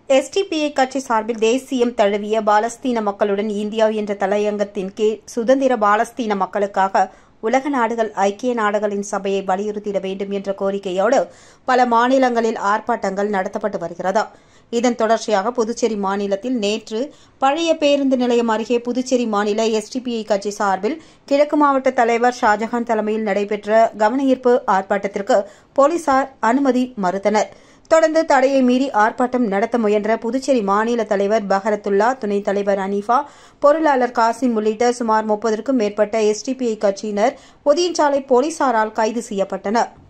SDPI கட்சி சார்பில் தேசியம் தழுவிய பாலஸ்தீன மக்களுடன் இந்தியா என்ற தலையங்கத்தின் கீழ் சுதந்திர பாலஸ்தீன மக்களுக்காக உலக நாடுகள் ஐக்கிய நாடுகளின் சபையை வலியுறுத்திட வேண்டும் என்ற கோரிக்கையோடு பல மாநிலங்களில் ஆர்ப்பாட்டங்கள் நடத்தப்பட்டு வருகிறது இதன் தொடர்ச்சியாக புதுச்சேரி மாநிலத்தில் நேற்று பழைய பேருந்து நிலையம் அருகே புதுச்சேரி மாநில எஸ்டிபிஐ கட்சி சார்பில் கிழக்கு மாவட்ட தலைவர் ஷாஜஹான் தலைமையில் நடைபெற்ற கவனஈர்ப்பு ஆர்ப்பாட்டத்திற்கு போலீசார் அனுமதி மறுத்தனர் தொடர்ந்து தடையை மீறி ஆர்ப்பாட்டம் நடத்த முயன்ற புதுச்சேரி மாநில தலைவர் பஹரத்துல்லா துணைத் தலைவர் அனீஃபா பொருளாளர் காசிம் உள்ளிட்ட சுமார் முப்பதற்கும் மேற்பட்ட எஸ்டிபிஐ கட்சியினர் பொதியஞ்சாலை போலீசாரால் கைது செய்யப்பட்டனர்